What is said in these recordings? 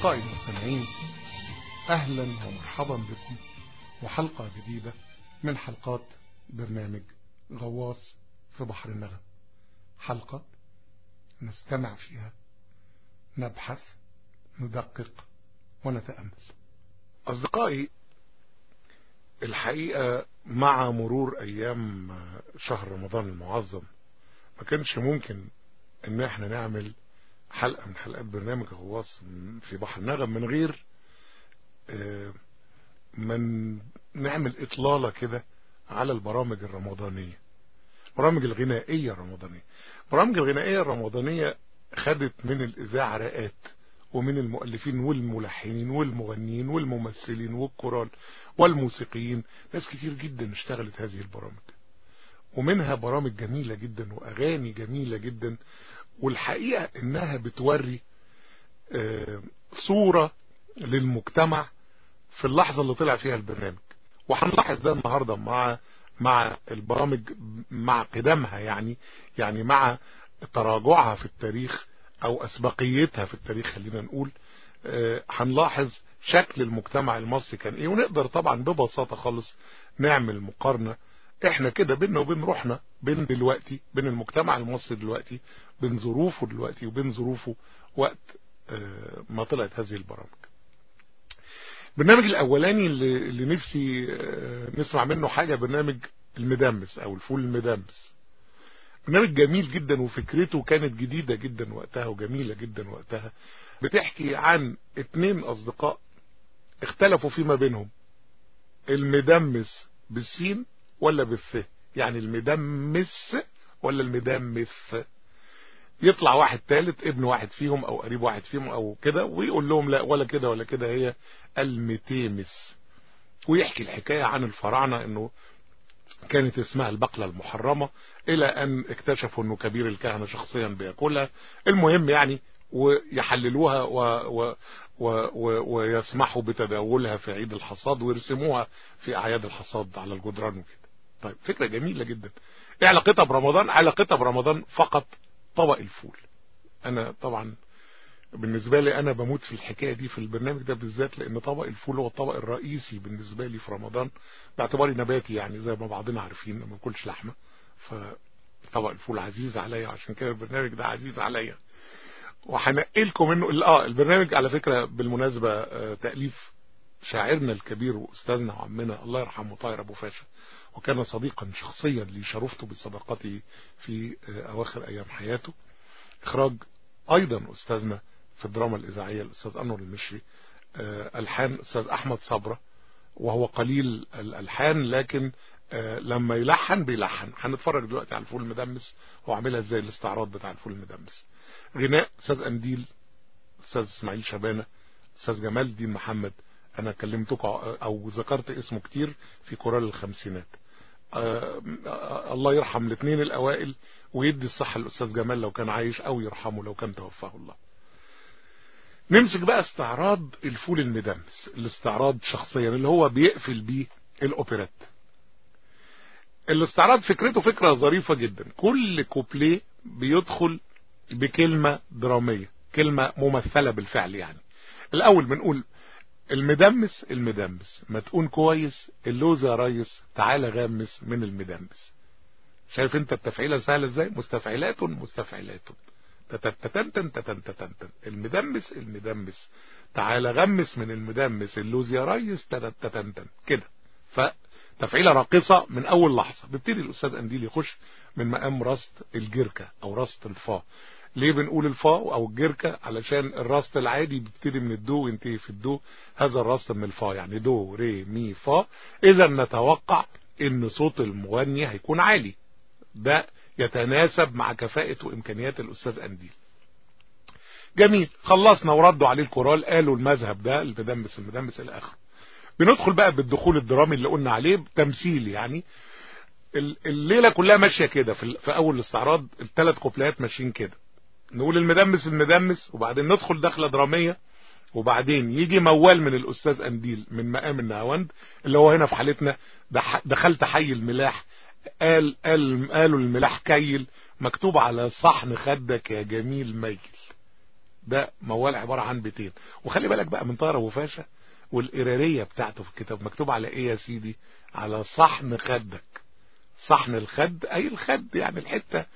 أصدقائي المستمعين أهلا ومرحبا بكم وحلقة جديدة من حلقات برنامج غواص في بحر النغم حلقة نستمع فيها نبحث ندقق ونتأمل أصدقائي الحقيقة مع مرور أيام شهر رمضان المعظم ما كانش ممكن ان احنا نعمل حلقة من حلقات برنامج غواص في بحر النغم من غير من نعمل اطلالة كده على البرامج الرمضانية برامج الغنائية الرمضانية برامج الغنائية الرمضانية خدت من الإذاعة رقات ومن المؤلفين والملحنين والمغنيين والممثلين والكورال والموسيقيين ناس كتير جدا اشتغلت هذه البرامج ومنها برامج جميلة جدا وأغاني جميلة جدا والحقيقة انها بتوري صورة للمجتمع في اللحظة اللي طلع فيها البرنامج وهنلاحظ ده النهاردة مع مع البرامج مع قدامها يعني يعني مع تراجعها في التاريخ او اسبقيتها في التاريخ خلينا نقول هنلاحظ شكل المجتمع المصري كان ايه ونقدر طبعا ببساطة خالص نعمل مقارنة احنا كده بيننا وبين روحنا بين دلوقتي بين المجتمع المصري دلوقتي بين ظروفه دلوقتي وبين ظروفه وقت ما طلعت هذه البرامج البرنامج الاولاني اللي, اللي نفسي نسمع منه حاجة برنامج المدمس او الفول المدمس برنامج جميل جدا وفكرته كانت جديدة جدا وقتها وجميلة جدا وقتها بتحكي عن اتنين اصدقاء اختلفوا فيما بينهم المدمس بالسين ولا بالث يعني المدمس ولا المدمث يطلع واحد ثالث ابن واحد فيهم او قريب واحد فيهم او كده ويقول لهم لا ولا كده ولا كده هي المتيمس ويحكي الحكاية عن الفراعنة انه كانت اسمها البقلة المحرمة الى ان اكتشفوا انه كبير الكهنة شخصيا بياكلها المهم يعني ويحللوها و و و و ويسمحوا بتداولها في عيد الحصاد ويرسموها في اعياد الحصاد على الجدران وكده طيب فكرة جميلة جدا ايه علاقتها برمضان علاقتها برمضان فقط طبق الفول انا طبعا بالنسبة لي انا بموت في الحكاية دي في البرنامج ده بالذات لان طبق الفول هو الطبق الرئيسي بالنسبة لي في رمضان باعتباري نباتي يعني زي ما بعضنا عارفين ما باكلش لحمة فطبق الفول عزيز عليا عشان كده البرنامج ده عزيز عليا وهنقلكم منه اه البرنامج على فكرة بالمناسبة آه تأليف شاعرنا الكبير واستاذنا وعمنا الله يرحمه طاهر ابو فاشا وكان صديقا شخصيا لي شرفت بصداقته في اواخر ايام حياته اخراج ايضا استاذنا في الدراما الاذاعية الاستاذ انور المشري الحان استاذ احمد صبرة وهو قليل الالحان لكن لما يلحن بيلحن هنتفرج دلوقتي على الفول المدمس وعاملها ازاي الاستعراض بتاع الفول المدمس غناء استاذ انديل استاذ اسماعيل شبانة استاذ جمال الدين محمد انا كلمتكم او ذكرت اسمه كتير في كورال الخمسينات آه الله يرحم الاثنين الاوائل ويدي الصحة للاستاذ جمال لو كان عايش او يرحمه لو كان توفاه الله نمسك بقى استعراض الفول المدمس الاستعراض شخصيا اللي هو بيقفل بيه الاوبرات الاستعراض فكرته فكرة ظريفة جدا كل كوبليه بيدخل بكلمة درامية كلمة ممثلة بالفعل يعني الاول بنقول المدمس المدمس ما تكون كويس اللوز يا ريس تعالى غمس من المدمس شايف انت التفعيلة سهلة ازاي مستفعلات مستفعلات تتتتنتن تتنتتنتن المدمس المدمس تعالى غمس من المدمس اللوز يا ريس تتتتنتن كده فتفعيلة راقصة من اول لحظة بيبتدي الاستاذ انديل يخش من مقام راست الجركة او راست الفا ليه بنقول الفا او الجركة علشان الراست العادي بيبتدي من الدو وينتهي في الدو هذا الراست من الفا يعني دو ري مي فا اذا نتوقع ان صوت المغني هيكون عالي ده يتناسب مع كفاءة وامكانيات الاستاذ انديل جميل خلصنا وردوا عليه الكورال قالوا المذهب ده المدمس المدمس الى اخره بندخل بقى بالدخول الدرامي اللي قلنا عليه تمثيل يعني الليلة كلها ماشية كده في اول الاستعراض الثلاث كوبلات ماشيين كده نقول المدمس المدمس وبعدين ندخل دخلة درامية وبعدين يجي موال من الاستاذ انديل من مقام النهاوند اللي هو هنا في حالتنا دخلت حي الملاح قال قال قالوا الملاح كيل مكتوب على صحن خدك يا جميل ميل ده موال عبارة عن بيتين وخلي بالك بقى من طاهر ابو فاشا والقرارية بتاعته في الكتاب مكتوب على ايه يا سيدي على صحن خدك صحن الخد اي الخد يعني الحتة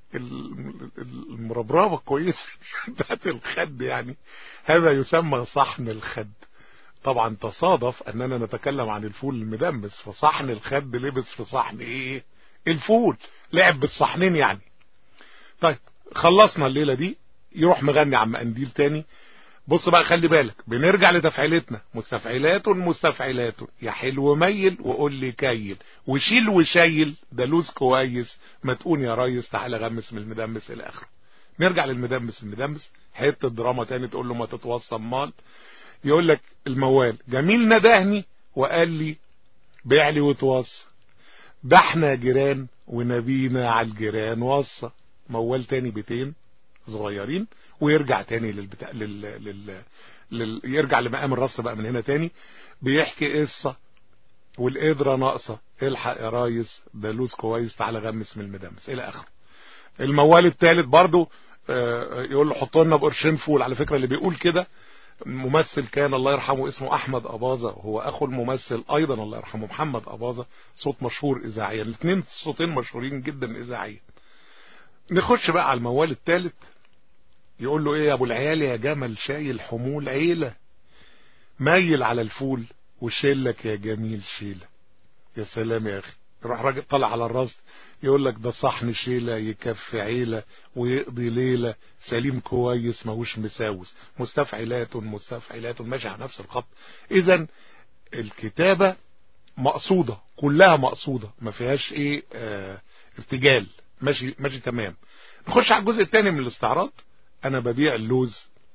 المربربة الكويسة بتاعت الخد يعني هذا يسمى صحن الخد طبعا تصادف اننا نتكلم عن الفول المدمس فصحن الخد لبس في صحن ايه الفول لعب بالصحنين يعني طيب خلصنا الليلة دي يروح مغني عم قنديل تاني بص بقى خلي بالك بنرجع لتفعيلتنا مستفعلات مستفعلات يا حلو ميل وقول لي كيل وشيل وشيل ده لوز كويس ما تقول يا ريس تعالى غمس من المدمس الى اخره نرجع للمدمس المدمس حته دراما تاني تقول له ما تتوصم مال يقول لك الموال جميل ندهني وقال لي بيع لي وتوصى ده احنا جيران ونبينا على الجيران وصى موال تاني بيتين صغيرين ويرجع تاني للبتاع لل... لل... لل... يرجع لمقام الرص بقى من هنا تاني بيحكي قصة والقدرة ناقصة الحق يا رايس ده لوز كويس تعالى غمس من المدمس الى اخره الموال الثالث برضو يقول له حط لنا بقرشين فول على فكرة اللي بيقول كده ممثل كان الله يرحمه اسمه احمد اباظة هو اخو الممثل ايضا الله يرحمه محمد اباظة صوت مشهور اذاعيا الاثنين صوتين مشهورين جدا اذاعيا نخش بقى على الموال الثالث يقول له ايه يا ابو العيال يا جمل شايل حمول عيلة مايل على الفول وشيلك يا جميل شيلة يا سلام يا اخي يروح راجل طلع على الراس يقول لك ده صحن شيلة يكفي عيلة ويقضي ليلة سليم كويس ماهوش مساوس مستفعلات مستفعلات ماشي على نفس الخط اذا الكتابة مقصودة كلها مقصودة ما فيهاش ايه اه ارتجال ماشي ماشي تمام نخش على الجزء الثاني من الاستعراض انا ببيع اللوز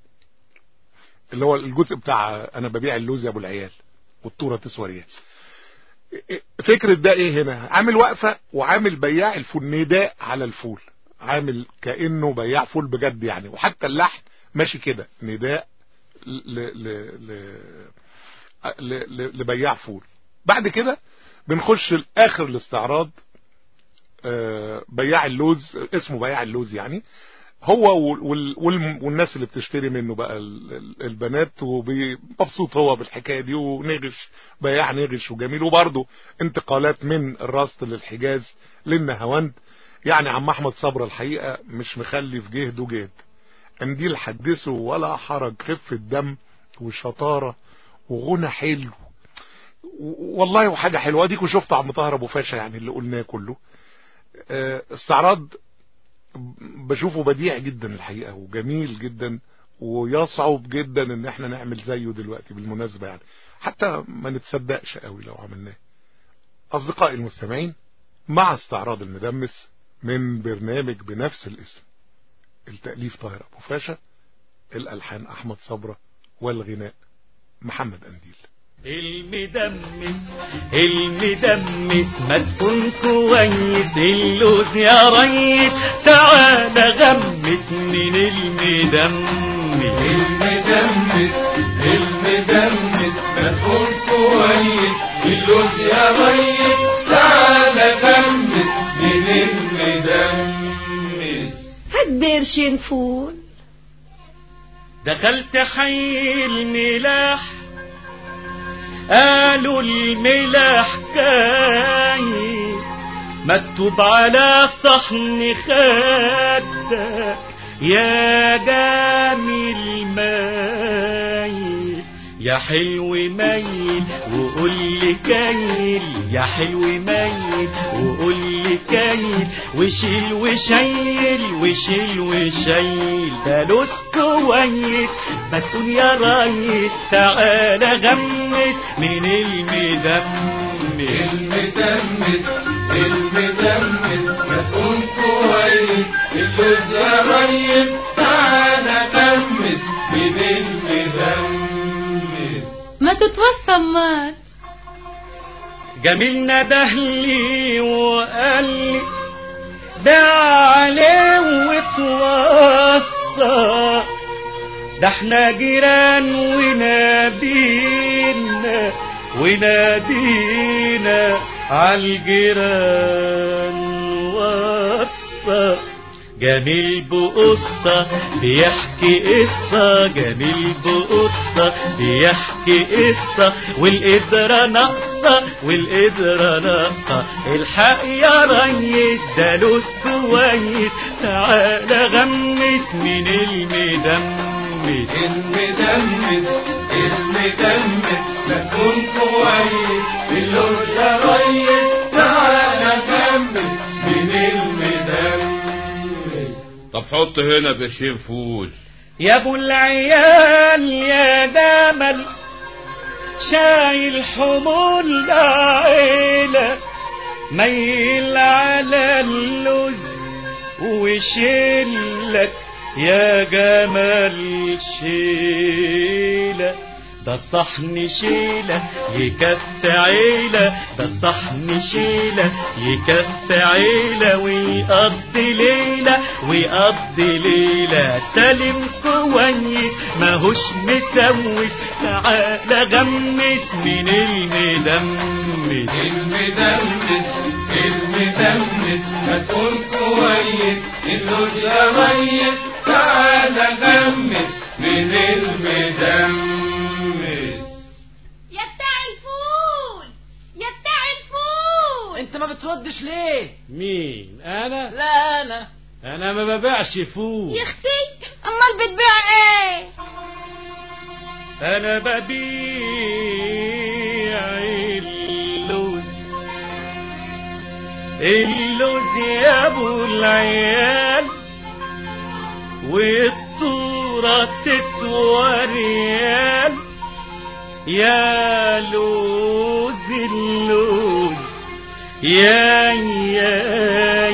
اللي هو الجزء بتاع انا ببيع اللوز يا ابو العيال والطوره تسوى ريال فكرة ده ايه هنا عامل وقفة وعامل بياع الفول نداء على الفول عامل كأنه بياع فول بجد يعني وحتى اللحن ماشي كده نداء ل ل ل لبياع فول بعد كده بنخش لاخر الاستعراض بياع اللوز اسمه بياع اللوز يعني هو والناس اللي بتشتري منه بقى البنات ومبسوط هو بالحكاية دي ونغش بياع نغش وجميل وبرضه انتقالات من الراست للحجاز للنهواند يعني عم احمد صبر الحقيقة مش مخلي في جهده جهد قنديل حدثه ولا حرج خفة دم وشطارة وغنى حلو والله وحاجة حلوة ديكوا شفتوا عم طاهر ابو فاشا يعني اللي قلناه كله استعراض بشوفه بديع جدا الحقيقة وجميل جدا ويصعب جدا ان احنا نعمل زيه دلوقتي بالمناسبة يعني حتى ما نتصدقش قوي لو عملناه اصدقائي المستمعين مع استعراض المدمس من برنامج بنفس الاسم التأليف طاهر ابو فاشا الالحان احمد صبرة والغناء محمد انديل المدمس المدمس ما تكون كويس اللوز يا ريس تعال غمس من المدمس المدمس المدمس ما تكون كويس اللوز يا ريس تعال غمس من المدمس هات بيرشين فول دخلت حي الملاح قالوا الملاح كاين مكتوب على صحن خدك يا جميل مايل يا حلو مايل وقول لي كايل يا حلو مايل وقول لي كايل وشيل وشيل وشيل وشيل ده لوس كويس ما تقول يا ريس تعالى غمس من المدمس المدمس المدمس ما تكون كويس اللوز يا ريس تعال غمس من المدمس ما تتوسم مات جميل ندهلي وقال لي ده عليه وتوصى ده احنا جيران ونادينا ونادينا عالجيران وصى جميل بقصة بيحكي قصة جميل بقصة بيحكي قصة والقدرة ناقصة والقدرة ناقصة الحق يا ريس ده لوس كويس تعالى غمس من المدمس المدمس المدمس تكون كويس اللون يا ريس تعالى كمل من المدمس طب حط هنا قرشين فول يا ابو العيال يا دمل شايل حمول عيلة ميل على اللوز وشيلك يا جمال شيلة ده الصحن شيلة يكفي عيلة ده الصحن شيلة يكفي عيلة ويقضي ليلة ويقضي ليلة سالم كويس ماهوش مسوس تعالى غمس من المدمس المدمس المدمس هتكون كويس اللون يا ريس تعالى غمس من المدمس يا بتاع الفول يا بتاع الفول انت ما بتردش ليه مين انا لا انا انا ما ببيعش فول يا اختي امال بتبيع ايه انا ببيع اللوز اللوز يا ابو العيال والطورة تسوى ريال يا لوز اللوز يا يا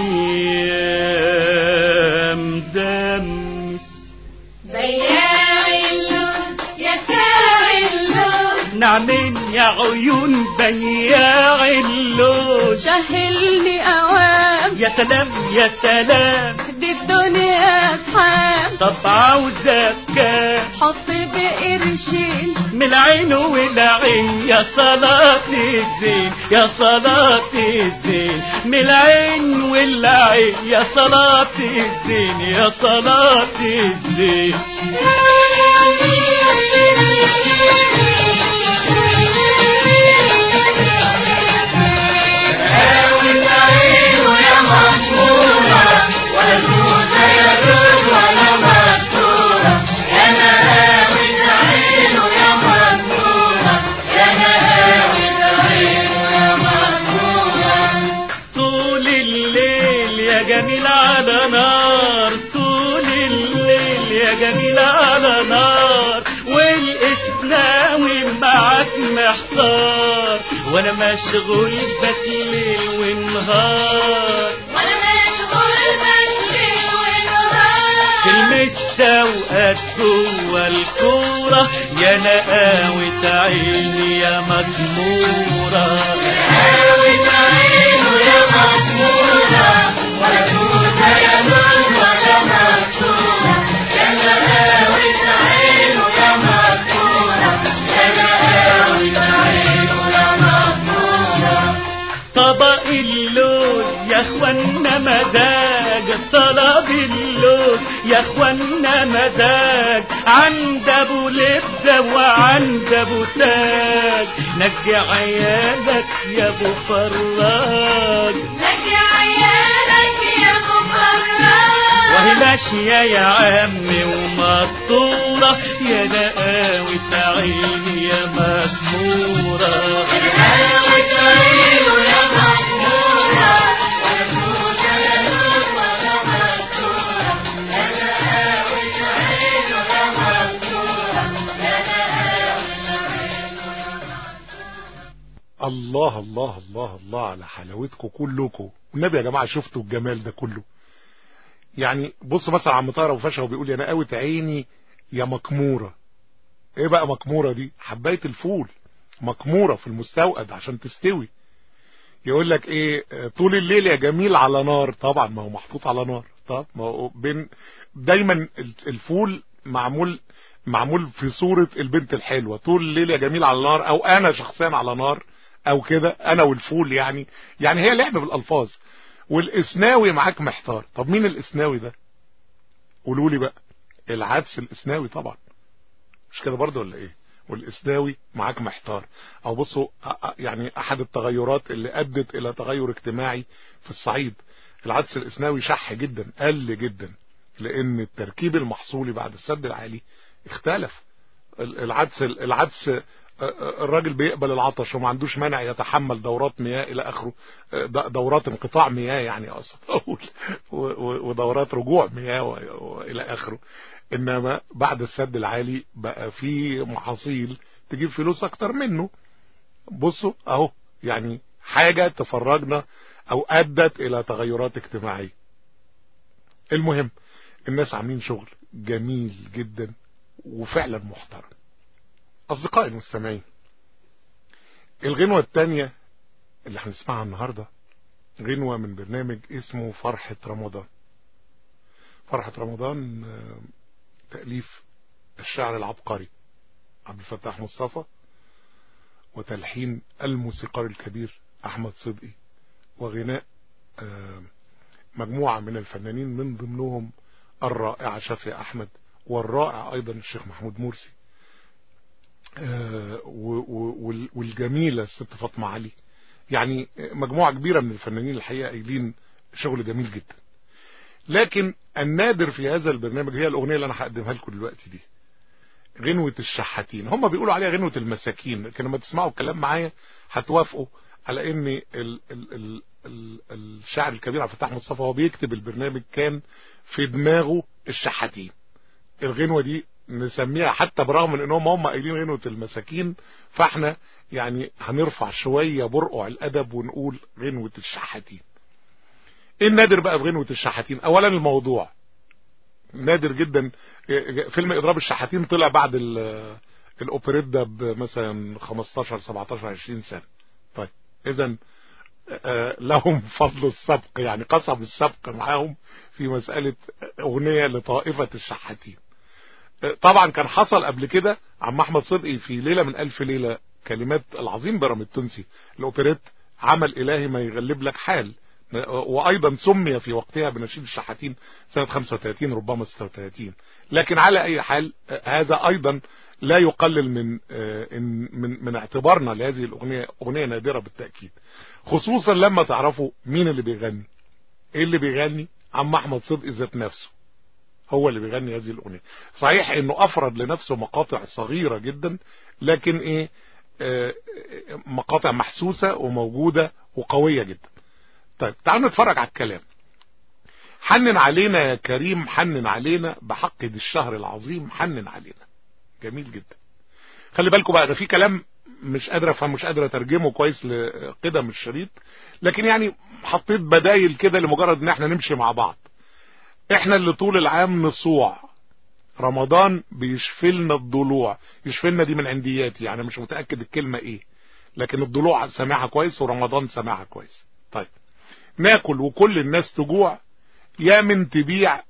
يا مدمس بياع اللوز يا ساعي اللوز نعمين يا عيون بياع اللوز شهلني اوام يا سلام يا سلام دي الدنيا اصحاب طب عاوزك كام حط بقرشين من العين والعين يا صلاة الزين يا صلاة الزين من العين والعين يا صلاة الزين يا صلاة الزين طول الليل يا جميل على نار طول الليل يا جميل على نار والإسلامي معاك محتار وانا مشغول بس ليل ونهار وانا مشغول بالليل والنهار في المستوقات جوه الكورة يا نقاوة عيني يا مجمورة طبق اللوز يا اخوانا مزاج طلب اللوز يا اخوانا مزاج عند ابو لبده وعند ابو تاج نجي عيالك يا ابو فراج لك يا عيالك يا مفرج وهي ماشية يا عمي ومسطورة يا نقاوة عيني يا مسمورة الله الله الله الله على حلاوتكم كلكم والنبي يا جماعة شفتوا الجمال ده كله يعني بص مثلا عم طاهر ابو فاشا وبيقول يا نقاوة عيني يا مكمورة ايه بقى مكمورة دي حباية الفول مكمورة في المستوقد عشان تستوي يقول لك ايه آه، طول الليل يا جميل على نار طبعا ما هو محطوط على نار طب ما هو بين دايما ال- الفول معمول معمول في صورة البنت الحلوة طول الليل يا جميل على نار او انا شخصيا على نار او كده انا والفول يعني يعني هي لعبة بالالفاظ والاسناوي معاك محتار طب مين الاسناوي ده قولوا لي بقى العدس الاسناوي طبعا مش كده برضه ولا ايه والاسناوي معاك محتار او بصوا أ- أ- يعني احد التغيرات اللي ادت الى تغير اجتماعي في الصعيد العدس الاسناوي شح جدا قل جدا لان التركيب المحصولي بعد السد العالي اختلف ال- العدس العدس آه، آه، الراجل بيقبل العطش وما عندوش مانع يتحمل دورات مياه الى اخره آه، د- دورات انقطاع مياه يعني اقصد اقول و- و- ودورات رجوع مياه و- والى اخره انما بعد السد العالي بقى في محاصيل تجيب فلوس اكتر منه بصوا اهو يعني حاجة تفرجنا او ادت الى تغيرات اجتماعية المهم الناس عاملين شغل جميل جدا وفعلا محترم اصدقائي المستمعين الغنوة التانية اللي هنسمعها النهاردة غنوة من برنامج اسمه فرحة رمضان فرحة رمضان آه، تأليف الشاعر العبقري عبد الفتاح مصطفى وتلحين الموسيقار الكبير أحمد صدقي وغناء آه، مجموعة من الفنانين من ضمنهم الرائعة شافية أحمد والرائع أيضا الشيخ محمود مرسي آه، و- و- وال- والجميلة الست فاطمة علي يعني مجموعة كبيرة من الفنانين الحقيقة قايلين شغل جميل جدا لكن النادر في هذا البرنامج هي الأغنية اللي أنا هقدمها لكم دلوقتي دي غنوة الشحاتين هم بيقولوا عليها غنوة المساكين لكن لما تسمعوا الكلام معايا هتوافقوا على ان ال ال ال ال الشاعر الكبير عبد الفتاح مصطفى هو بيكتب البرنامج كان في دماغه الشحاتين الغنوة دي نسميها حتى برغم من انهم هم قايلين غنوة المساكين فاحنا يعني هنرفع شوية برقع الادب ونقول غنوة الشحاتين ايه النادر بقى في غنوة الشحاتين اولا الموضوع نادر جدا فيلم اضراب الشحاتين طلع بعد ال- الاوبريت ده بمثلا 15 17 20 سنة طيب اذا آه، لهم فضل السبق يعني قصب السبق معاهم في مسألة اغنية لطائفة الشحاتين آه، طبعا كان حصل قبل كده عم احمد صدقي في ليلة من الف ليلة كلمات العظيم برم التونسي الاوبريت عمل الهي ما يغلب لك حال وايضا سمي في وقتها بنشيد الشحاتين سنة 35 ربما 36 لكن على اي حال آه، هذا ايضا لا يقلل من آه، إن- من من اعتبارنا لهذه الاغنية اغنية نادرة بالتأكيد خصوصا لما تعرفوا مين اللي بيغني ايه اللي بيغني عم احمد صدقي ذات نفسه هو اللي بيغني هذه الاغنية صحيح انه افرد لنفسه مقاطع صغيرة جدا لكن ايه آه، آه، مقاطع محسوسة وموجودة وقوية جدا طيب تعالوا نتفرج على الكلام حنن علينا يا كريم حنن علينا بحق دي الشهر العظيم حنن علينا جميل جدا خلي بالكم بقى ده في كلام مش قادر افهم مش قادر اترجمه كويس لقدم الشريط لكن يعني حطيت بدايل كده لمجرد ان احنا نمشي مع بعض احنا اللي طول العام نصوع رمضان بيشفلنا الضلوع يشفلنا دي من عندياتي يعني مش متأكد الكلمة ايه لكن الضلوع سامعها كويس ورمضان سامعها كويس طيب ناكل وكل الناس تجوع يا من تبيع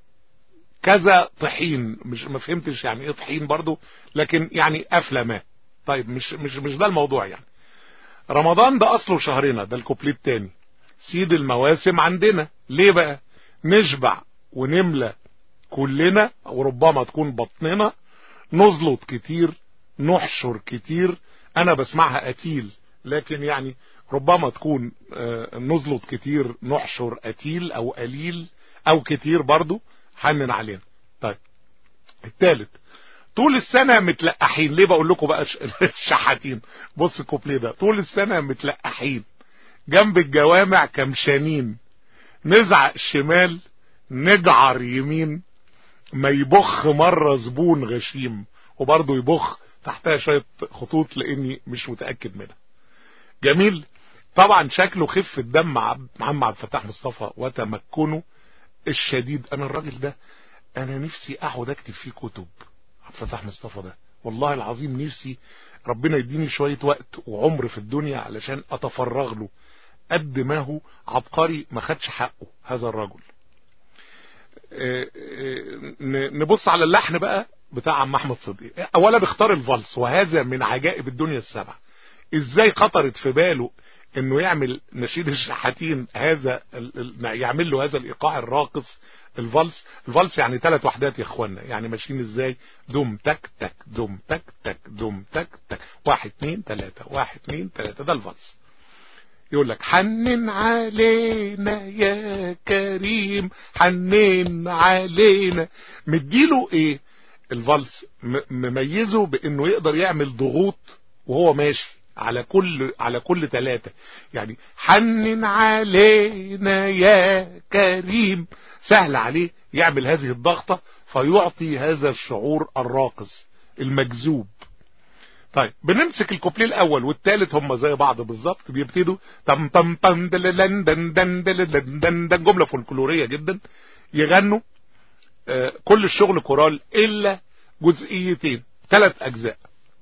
كذا طحين مش ما فهمتش يعني ايه طحين برضو لكن يعني قفله ما طيب مش مش مش ده الموضوع يعني رمضان ده اصله شهرنا ده الكوبليه التاني سيد المواسم عندنا ليه بقى نشبع ونملى كلنا وربما تكون بطننا نزلط كتير نحشر كتير انا بسمعها قتيل لكن يعني ربما تكون آه، نزلط كتير نحشر قتيل او قليل او كتير برضو حنن علينا طيب التالت طول السنة متلقحين ليه بقول لكم بقى ش- الشحاتين بص الكوبليه ده طول السنة متلقحين جنب الجوامع كمشانين نزعق شمال نجعر يمين ما يبخ مرة زبون غشيم وبرضه يبخ تحتها شوية خطوط لاني مش متأكد منها جميل طبعا شكله خفة دم عبد محمد عبد الفتاح مصطفى وتمكنه الشديد انا الراجل ده انا نفسي اقعد اكتب فيه كتب عبد الفتاح مصطفى ده والله العظيم نفسي ربنا يديني شوية وقت وعمر في الدنيا علشان اتفرغ له قد ما هو عبقري ما خدش حقه هذا الرجل آه، آه، ن- نبص على اللحن بقى بتاع عم احمد صدقي اولا اختار الفالس وهذا من عجائب الدنيا السبع ازاي خطرت في باله انه يعمل نشيد الشحاتين هذا ال- ال- يعمل له هذا الايقاع الراقص الفالس الفالس يعني ثلاث وحدات يا اخوانا يعني ماشيين ازاي دوم تك تك دوم تك تك دوم تك تك واحد اتنين تلاتة واحد اتنين تلاتة ده الفالس يقول لك حنن علينا يا كريم حنن علينا مديله ايه الفالس م- مميزه بانه يقدر يعمل ضغوط وهو ماشي على كل على كل ثلاثة يعني حنن علينا يا كريم سهل عليه يعمل هذه الضغطة فيعطي هذا الشعور الراقص المجذوب طيب بنمسك الكوبليه الاول والثالث هم زي بعض بالظبط بيبتدوا تم تم تم دللن دن دن دللن دن دن جمله فولكلوريه جدا يغنوا آه، كل الشغل كورال الا جزئيتين ثلاث اجزاء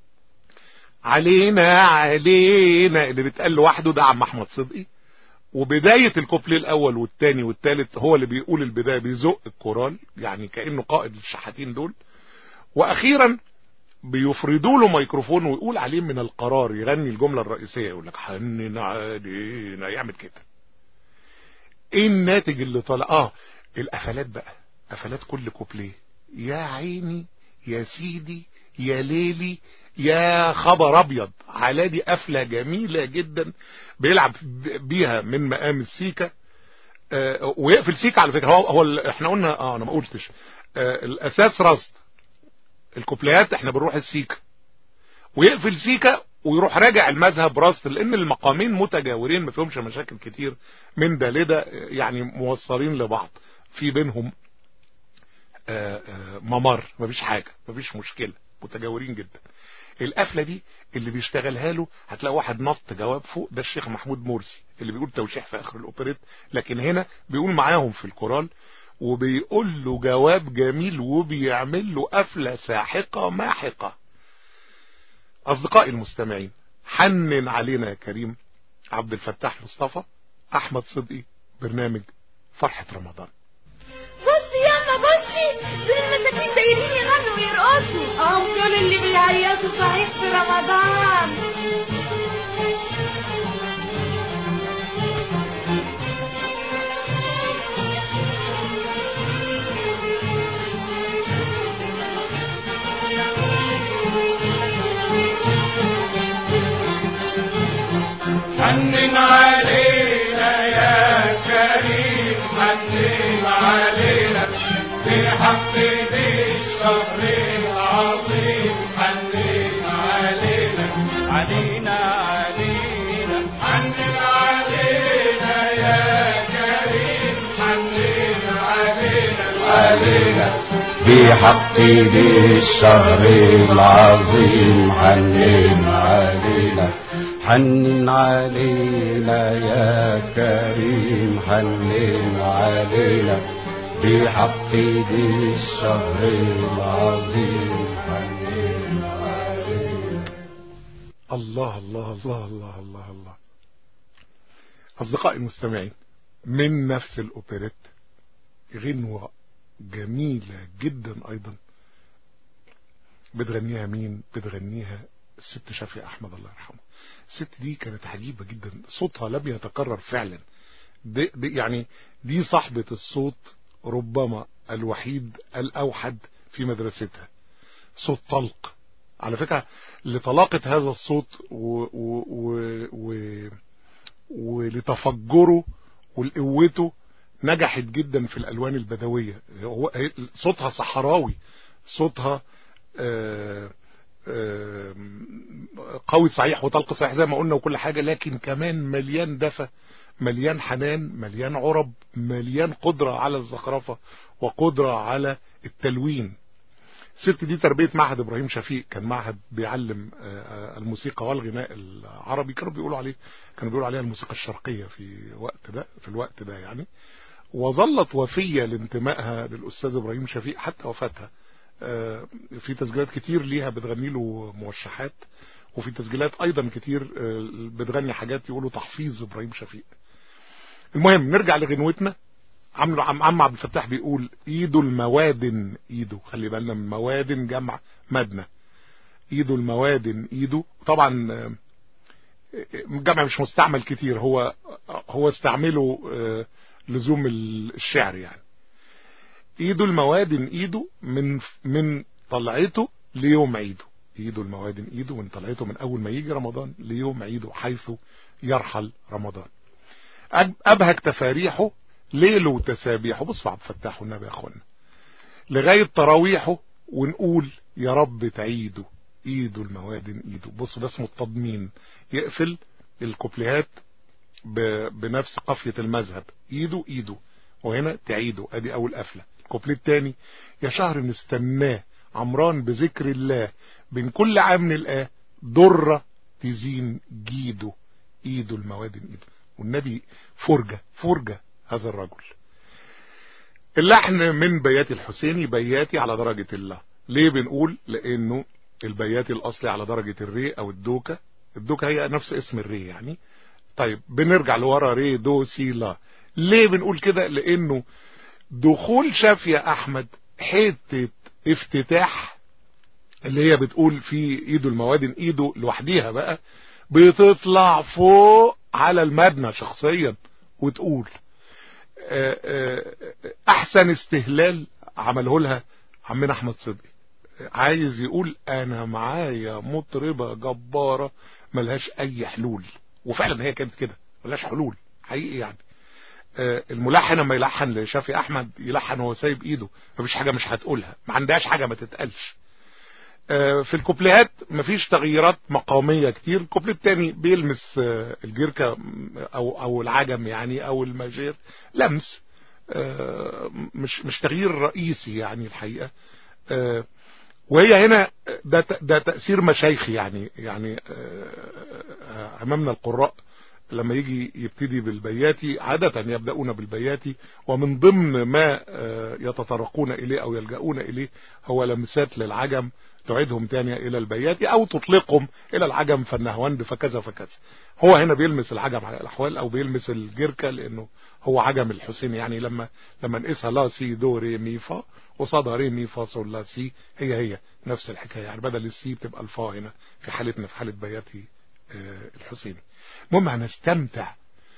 علينا علينا اللي بيتقال لوحده ده عم احمد صدقي وبداية الكوبليه الاول والثاني والثالث هو اللي بيقول البداية بيزق الكورال يعني كأنه قائد الشحاتين دول واخيرا بيفردوا له ميكروفون ويقول عليه من القرار يغني الجملة الرئيسية يقول لك حنن علينا يعمل كده ايه الناتج اللي طلع اه القفلات بقى قفلات كل كوبليه يا عيني يا سيدي يا ليلي يا خبر ابيض على دي قفله جميله جدا بيلعب بيها من مقام السيكا آه ويقفل سيكا على فكره هو هو ال- احنا قلنا اه انا ما قلتش آه الاساس راست الكوبليات احنا بنروح السيكا ويقفل سيكا ويروح راجع المذهب راست لان المقامين متجاورين ما فيهمش مشاكل كتير من ده لده يعني موصلين لبعض في بينهم آه، آه، ممر مفيش حاجة مفيش مشكلة متجاورين جدا القفلة دي اللي بيشتغلها له هتلاقي واحد نط جواب فوق ده الشيخ محمود مرسي اللي بيقول توشيح في اخر الاوبريت لكن هنا بيقول معاهم في الكورال وبيقول له جواب جميل وبيعمل له قفلة ساحقة ماحقة اصدقائي المستمعين حنن علينا يا كريم عبد الفتاح مصطفى احمد صدقي برنامج فرحة رمضان بصي ياما بصي دول المساكين دايرين يغنوا ويرقصوا اه دول اللي بيعيطوا صحيح في رمضان حنن علينا يا كريم حنن علينا بحق ذي الشهر العظيم حنن علينا علينا علينا حنن علينا يا كريم حنن علينا علينا بحق ذي الشهر العظيم حنن علينا حنن علينا يا كريم حنن علينا بحق ذي الشهر العظيم حنن علينا الله الله الله الله الله الله أصدقائي المستمعين من نفس الأوبريت غنوة جميلة جدا أيضا بتغنيها مين بتغنيها الست شافية أحمد الله يرحمه الست دي كانت عجيبة جدا صوتها لم يتكرر فعلا دي دي يعني دي صاحبة الصوت ربما الوحيد الأوحد في مدرستها صوت طلق على فكرة لطلاقة هذا الصوت و و و و ولتفجره ولقوته نجحت جدا في الألوان البدوية هو هي- صوتها صحراوي صوتها آه، آه، قوي صحيح وطلق صحيح زي ما قلنا وكل حاجة لكن كمان مليان دفى مليان حنان مليان عرب مليان قدرة على الزخرفة وقدرة على التلوين الست دي تربية معهد ابراهيم شفيق كان معهد بيعلم آه، آه، الموسيقى والغناء العربي كانوا بيقولوا عليه كانوا بيقولوا عليها الموسيقى الشرقية في وقت ده في الوقت ده يعني وظلت وفية لانتمائها للأستاذ إبراهيم شفيق حتى وفاتها آه، في تسجيلات كتير ليها بتغني له موشحات وفي تسجيلات أيضا كتير آه، بتغني حاجات يقولوا تحفيظ إبراهيم شفيق المهم نرجع لغنوتنا عم عم عم عبد الفتاح بيقول ايده الموادن ايده خلي بالنا من موادن جمع مدنة ايده الموادن ايده طبعا آه، جمع مش مستعمل كتير هو هو استعمله آه، لزوم ال- الشعر يعني ايده الموادن ايده من من طلعته ليوم عيده ايده الموادن ايده من طلعته من اول ما يجي رمضان ليوم عيده حيث يرحل رمضان أب- ابهج تفاريحه ليله وتسابيحه بصوا عبد الفتاح والنبي يا اخوانا لغاية تراويحه ونقول يا رب تعيده ايده الموادن ايده بصوا ده اسمه التضمين يقفل الكوبليهات ب- بنفس قافية المذهب ايده ايده وهنا تعيده ادي اول قفلة الكوبليه التاني يا شهر نستناه عمران بذكر الله بين كل عام نلقاه درة تزين جيده ايده الموادن ايده والنبي فرجة فرجة هذا الرجل اللحن من بياتي الحسيني بياتي على درجة الله ليه بنقول لانه البياتي الاصلي على درجة الري او الدوكة الدوكة هي نفس اسم الري يعني طيب بنرجع لورا ري دو سي لا ليه بنقول كده لانه دخول شافية احمد حتة افتتاح اللي هي بتقول في ايده الموادن ايده لوحديها بقى بتطلع فوق على المبنى شخصيا وتقول آه، آه، احسن استهلال عمله لها عمنا احمد صدقي عايز يقول انا معايا مطربة جبارة ملهاش اي حلول وفعلا هي كانت كده ملهاش حلول حقيقي يعني آه، الملحن لما يلحن لشافي احمد يلحن وهو سايب ايده مفيش حاجة مش هتقولها ما عندهاش حاجة ما تتقالش آه، في الكوبليهات مفيش تغييرات مقامية كتير الكوبليه التاني بيلمس آه، الجيركة او او العجم يعني او الماجير لمس آه، مش مش تغيير رئيسي يعني الحقيقة آه، وهي هنا ده ت- ده تأثير مشايخي يعني يعني آه، آه، امامنا القراء لما يجي يبتدي بالبياتي عادة يبدأون بالبياتي ومن ضمن ما آه، يتطرقون إليه أو يلجؤون إليه هو لمسات للعجم تعيدهم تانية إلى البياتي أو تطلقهم إلى العجم فالنهواند فكذا فكذا هو هنا بيلمس العجم على الأحوال أو بيلمس الجركة لأنه هو عجم الحسين يعني لما لما نقيسها لا سي دو ري مي فا قصادها ري مي فا صول لا سي هي هي نفس الحكاية يعني بدل السي بتبقى الفا هنا في حالتنا في حالة بياتي آه، الحسيني المهم هنستمتع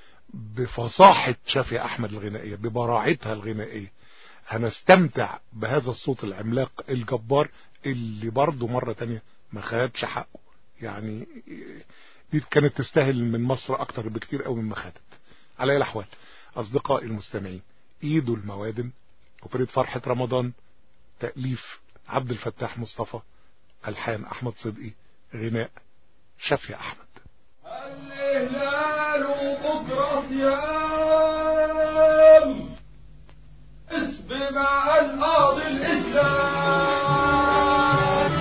بفصاحة شافي أحمد الغنائية ببراعتها الغنائية هنستمتع بهذا الصوت العملاق الجبار اللي برضه مرة تانية ما خدش حقه يعني دي كانت تستاهل من مصر أكتر بكتير قوي مما خدت على أي الأحوال أصدقائي المستمعين إيدوا الموادن وفريد فرحة رمضان تأليف عبد الفتاح مصطفى ألحان أحمد صدقي غناء شافي أحمد الهلال بكرة صيام اسم مع القاضي الإسلام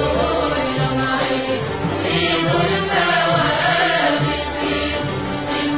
Thank you.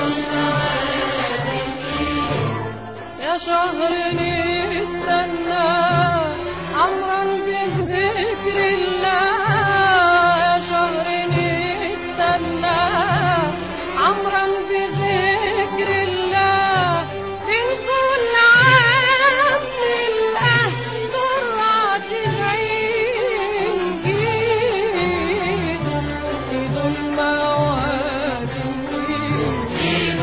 يا شهر نستنى عمرا بذكر الله يا شهر نستنى عمرا بذكر الله من كل عام لله درعة العين جيد عيد المواد عيد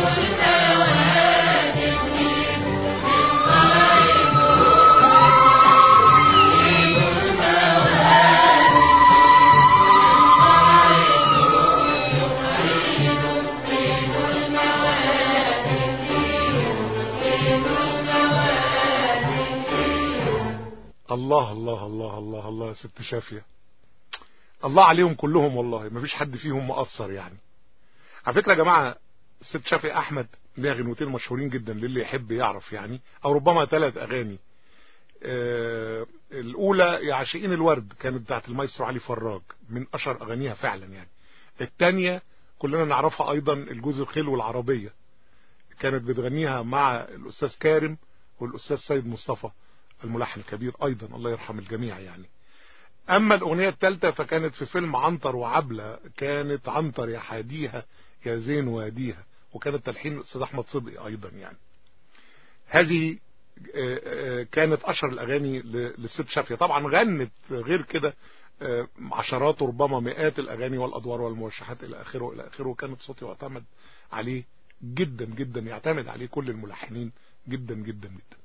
الله الله الله الله الله يا ست شافية الله عليهم كلهم والله ما فيش حد فيهم مقصر يعني على فكرة يا جماعة الست شافية احمد ليها غنوتين مشهورين جدا للي يحب يعرف يعني او ربما ثلاث اغاني آه الاولى يا عاشقين الورد كانت بتاعت المايسترو علي فراج من اشهر اغانيها فعلا يعني الثانيه كلنا نعرفها ايضا الجوز الخلو العربية كانت بتغنيها مع الاستاذ كارم والاستاذ سيد مصطفى الملحن الكبير ايضا الله يرحم الجميع يعني اما الاغنية الثالثة فكانت في فيلم عنتر وعبلة كانت عنتر يا حاديها يا زين واديها وكانت تلحين الاستاذ احمد صدقي ايضا يعني هذه كانت اشهر الاغاني للست شافية طبعا غنت غير كده عشرات وربما مئات الاغاني والادوار والموشحات الى اخره الى اخره وكانت صوتي يعتمد عليه جدا جدا يعتمد عليه كل الملحنين جدا جدا جدا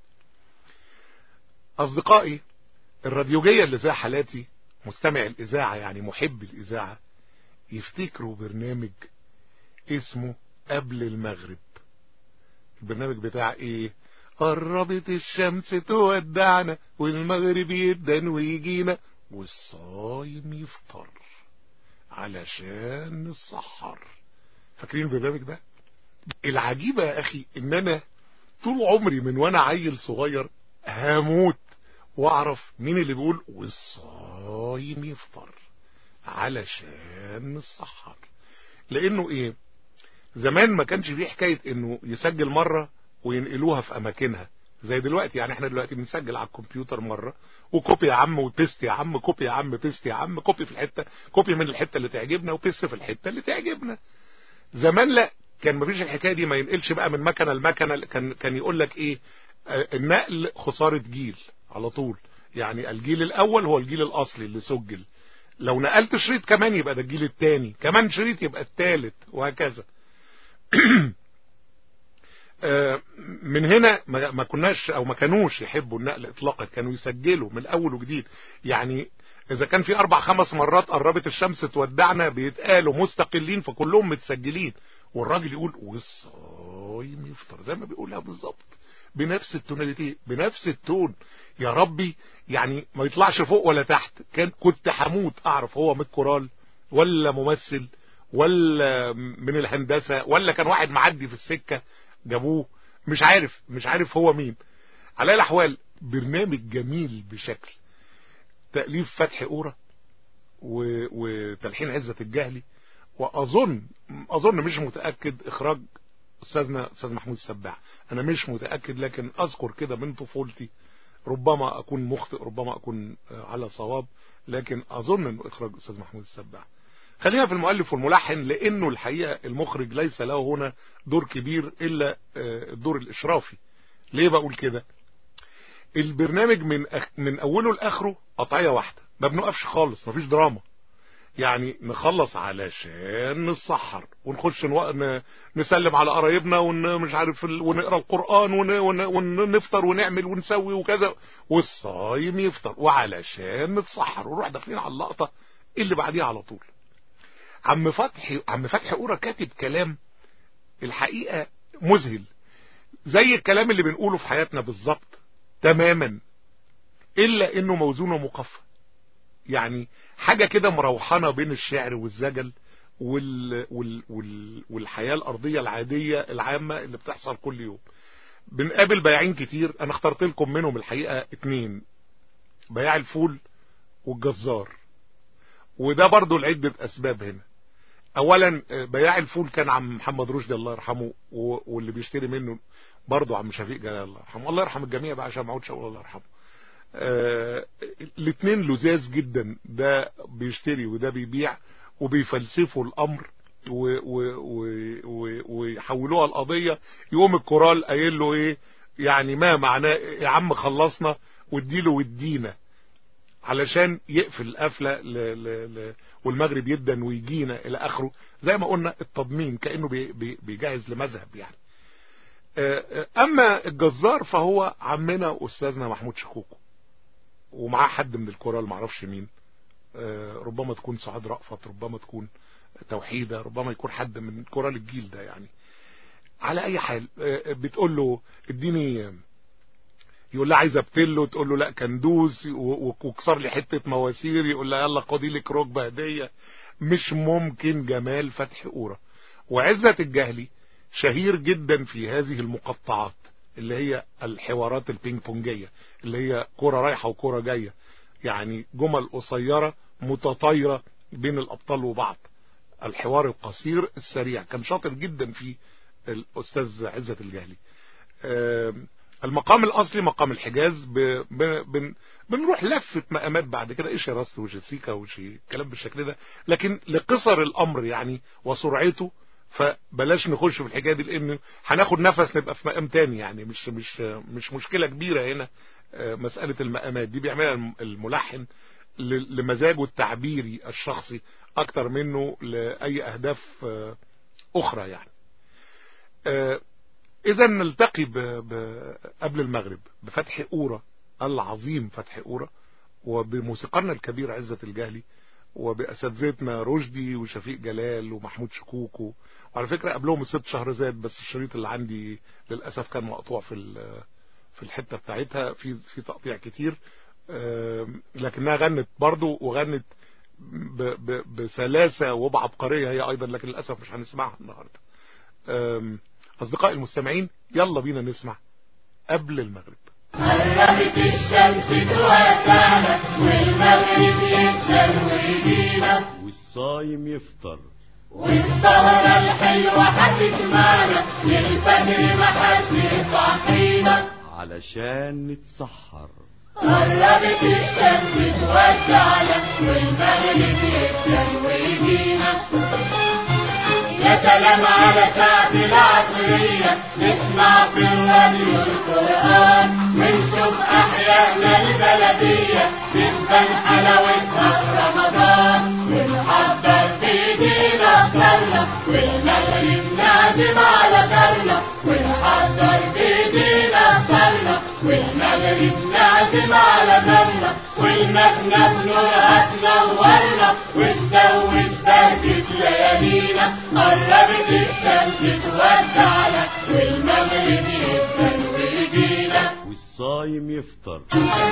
اصدقائي الراديوجية اللي زي حالاتي مستمع الاذاعة يعني محب الاذاعة يفتكروا برنامج اسمه قبل المغرب البرنامج بتاع ايه قربت الشمس تودعنا والمغرب يدن ويجينا والصايم يفطر علشان نسحر فاكرين البرنامج ده العجيبة يا اخي ان انا طول عمري من وانا عيل صغير هموت واعرف مين اللي بيقول والصايم يفطر علشان نسحر لانه ايه زمان ما كانش فيه حكاية انه يسجل مرة وينقلوها في اماكنها زي دلوقتي يعني احنا دلوقتي بنسجل على الكمبيوتر مرة وكوبي يا عم وبيست يا عم كوبي يا عم بيست يا عم كوبي في الحتة كوبي من الحتة اللي تعجبنا وبيست في الحتة اللي تعجبنا زمان لا كان مفيش الحكاية دي ما ينقلش بقى من مكنة لمكنة كان كان يقول لك ايه آه النقل خسارة جيل على طول يعني الجيل الاول هو الجيل الاصلي اللي سجل لو نقلت شريط كمان يبقى ده الجيل الثاني كمان شريط يبقى الثالث وهكذا من هنا ما كناش او ما كانوش يحبوا النقل اطلاقا كانوا يسجلوا من اول وجديد يعني اذا كان في اربع خمس مرات قربت الشمس تودعنا بيتقالوا مستقلين فكلهم متسجلين والراجل يقول والصايم يفطر زي ما بيقولها بالظبط بنفس التوناليتي بنفس التون يا ربي يعني ما يطلعش فوق ولا تحت كان كنت هموت اعرف هو من الكورال ولا ممثل ولا من الهندسة ولا كان واحد معدي في السكة جابوه مش عارف مش عارف هو مين على الاحوال برنامج جميل بشكل تأليف فتحي قورة وتلحين عزة الجهلي واظن اظن مش متأكد اخراج استاذنا استاذ محمود السباع انا مش متأكد لكن اذكر كده من طفولتي ربما اكون مخطئ ربما اكون على صواب لكن اظن انه اخراج استاذ محمود السباع خلينا في المؤلف والملحن لانه الحقيقة المخرج ليس له هنا دور كبير الا الدور الاشرافي ليه بقول كده البرنامج من أخ... من اوله لاخره قطعية واحدة ما بنقفش خالص مفيش دراما يعني نخلص علشان نسحر ونخش نو... ن... نسلم على قرايبنا ومش عارف ال... ونقرا القرآن ون... ون... ونفطر ونعمل ونسوي وكذا والصايم يفطر وعلشان نتسحر ونروح داخلين على اللقطة اللي بعديها على طول عم فتحي عم فتحي قورة كاتب كلام الحقيقة مذهل زي الكلام اللي بنقوله في حياتنا بالظبط تماما الا انه موزون ومقفى يعني حاجة كده مروحانة بين الشعر والزجل وال... وال... وال... والحياة الارضية العادية العامة اللي بتحصل كل يوم بنقابل بياعين كتير انا اخترت لكم منهم الحقيقة اتنين بياع الفول والجزار وده برضو لعدة اسباب هنا اولا آه، بياع الفول كان عم محمد رشدي الله يرحمه و- واللي بيشتري منه برضه عم شفيق جلال الله يرحمه الله يرحم الجميع بقى عشان ما اقعدش اقول الله يرحمه آه الاثنين لزاز جدا ده بيشتري وده بيبيع وبيفلسفوا الامر و- و- و- و- ويحولوها القضية يقوم الكورال قايل له ايه يعني ما معناه يا عم خلصنا واديله وادينا علشان يقفل القفلة ل... ل... ل... والمغرب يدن ويجينا الى اخره زي ما قلنا التضمين كأنه بي... بي... بيجهز لمذهب يعني آه، آه، اما الجزار فهو عمنا واستاذنا محمود شكوكو ومعاه حد من الكورال معرفش مين آه، ربما تكون سعاد رأفت ربما تكون توحيدة ربما يكون حد من كورال الجيل ده يعني على اي حال آه، بتقول له اديني يقول لها عايز ابتله تقول له لا كندوز و- و- واكسر لي حته مواسير يقول لها يلا خدي لك ركبه هديه مش ممكن جمال فتح قوره وعزة الجهلي شهير جدا في هذه المقطعات اللي هي الحوارات البينج بونجيه اللي هي كرة رايحه وكرة جايه يعني جمل قصيره متطايره بين الابطال وبعض الحوار القصير السريع كان شاطر جدا فيه الاستاذ عزة الجهلي آم، المقام الاصلي مقام الحجاز ب... ب... بن... بنروح لفة مقامات بعد كده ايش راست وجسيكا وشي كلام بالشكل ده لكن لقصر الامر يعني وسرعته فبلاش نخش في الحكايه دي لان هناخد نفس نبقى في مقام تاني يعني مش مش مش مشكله كبيره هنا آه، مساله المقامات دي بيعملها الم- الملحن ل- لمزاجه التعبيري الشخصي اكتر منه لاي اهداف آه، اخرى يعني اذا نلتقي ب... ب... قبل المغرب بفتح اورا العظيم فتح اورا وبموسيقارنا الكبير عزة الجهلي وباساتذتنا رشدي وشفيق جلال ومحمود شكوكو وعلى فكره قبلهم الست شهرزاد بس الشريط اللي عندي للاسف كان مقطوع في ال- في الحته بتاعتها في في تقطيع كتير آم، لكنها غنت برضو وغنت ب... ب... بسلاسه وبعبقريه هي ايضا لكن للاسف مش هنسمعها النهارده آم، أصدقائي المستمعين يلا بينا نسمع قبل المغرب قربت الشمس توسعنا والمغرب يسهر ويجينا والصايم يفطر والسهرة الحلوة هتجمعنا للفجر ما حد يصحينا علشان نتسحر قربت الشمس توسعنا والمغرب يسهر ويجينا يا سلام على ساعة العصرية نسمع في الراديو القرآن ونشوف أحيائنا البلدية نسبن حلاوتها في رمضان ونحضر بإيدينا أفطارنا والمغرب نعزم على دارنا ونحضر بإيدينا أفطارنا والمغرب نعزم على دارنا والمغنى بنورها تنورنا وتزود بركة ليالينا قربت الشمس تودعنا والمغرب يسهر ويجينا والصايم يفطر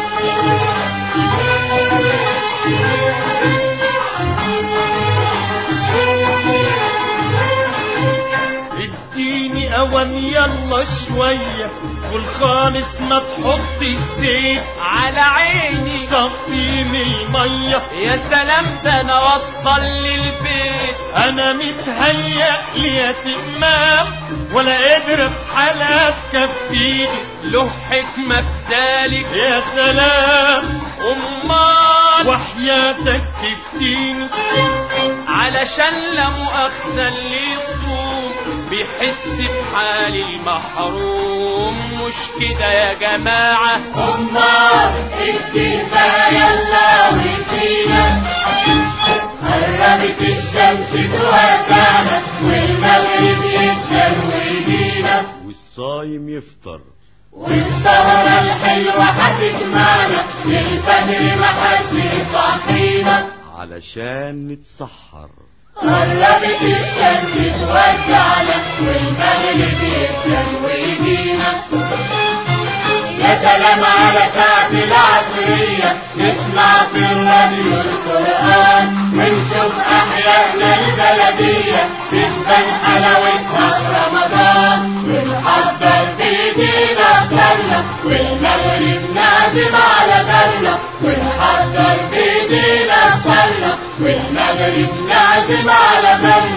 اديني اوان يلا شوية والخامس ما تحط الزيت على عيني صفي من المية يا سلام ده انا وصل للبيت انا متهيأ لي يا تمام ولا قادر بحالها تكفيني له حكمة في ذلك يا سلام امال وحياتك تفتيني علشان لا مؤاخذة اللي يصوم بيحس بحال المحروم مش كده يا جماعة أمال الدفا يلا وفينا قربت الشمس توسعنا والمغرب يسهر ويجينا والصايم يفطر والسهرة الحلوة هتجمعنا للفجر ما حد يصحينا علشان نتسحر قربت الشمس تودعنا والمغرب يسهر ويجينا يا سلام على ساعة العصرية نسمع في الراديو القرآن ونشوف أحيائنا البلدية تسبن حلاوتها في رمضان ونحضر بإيدينا أفطارنا والمغرب نعزم على دارنا ونحضر بإيدينا أفطارنا والمغرب نعزم على دارنا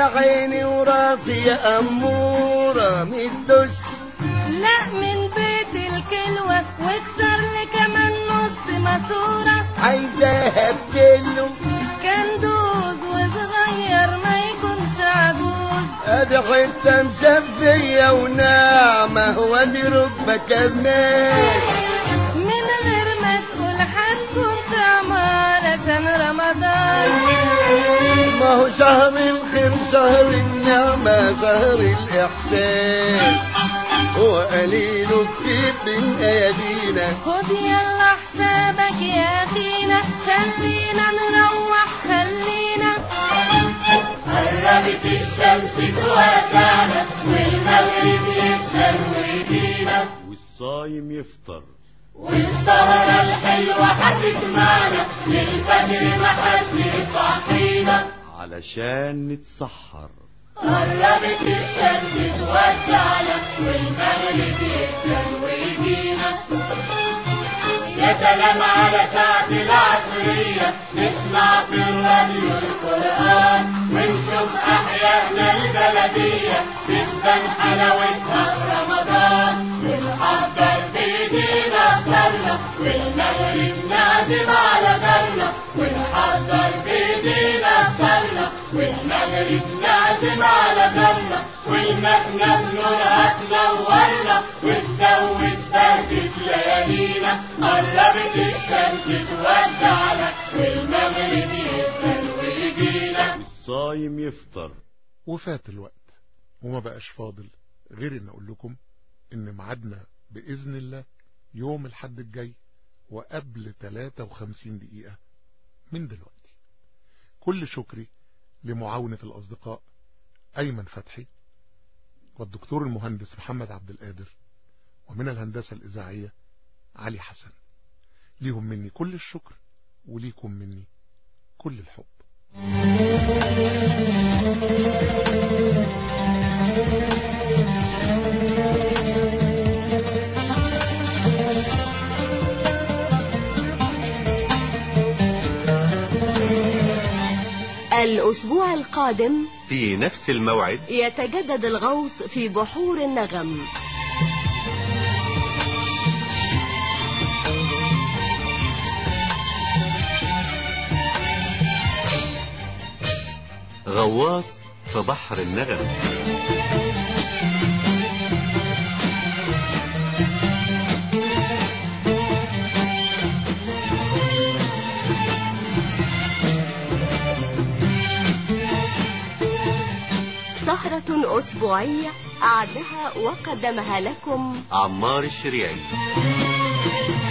عيني وراسي يا أمورة مدوش لا من بيت الكلوة واكسر لي كمان نص ماسورة عايزاها بكله كان دوز وصغير ما يكونش عجوز ادي حتة مشفية وناعمة وادي ركبة كمان من غير ما تقول هتكون طعمة علشان رمضان ما هو شهر الخير شهر النعمة شهر الإحسان وقليل كتير من أيادينا خد يلا حسابك يا اخينا خلينا نروح خلينا قربت الشمس تودعنا والمغرب يسهر ويدينا والصايم يفطر والسهرة الحلوة هتجمعنا للفجر ما حد يصحينا علشان نتسحر قربت الشمس تودعنا والمغرب يسهر ويدينا يا سلام على ساعة العصرية نسمع في الراديو القرآن ونشوف أحيائنا البلدية تبان حلاوتها في رمضان ونحضر بإيدينا فطرنا والمغرب نعزم على دارنا ونحضر بإيدينا فطرنا والمغرب نعزم على دارنا والمكنة بنورها تنورنا وتزود بهجة ليالينا قربت الشمس تودعنا والمغرب يسهر ويجينا والصايم يفطر وفات الوقت وما بقاش فاضل غير ان اقول لكم ان ميعادنا باذن الله يوم الحد الجاي وقبل 53 دقيقة من دلوقتي كل شكري لمعاونة الاصدقاء ايمن فتحي والدكتور المهندس محمد عبد القادر ومن الهندسة الاذاعية علي حسن ليهم مني كل الشكر وليكم مني كل الحب الأسبوع القادم في نفس الموعد يتجدد الغوص في بحور النغم غواص في بحر النغم سهرة أسبوعية أعدها وقدمها لكم عمار الشريعي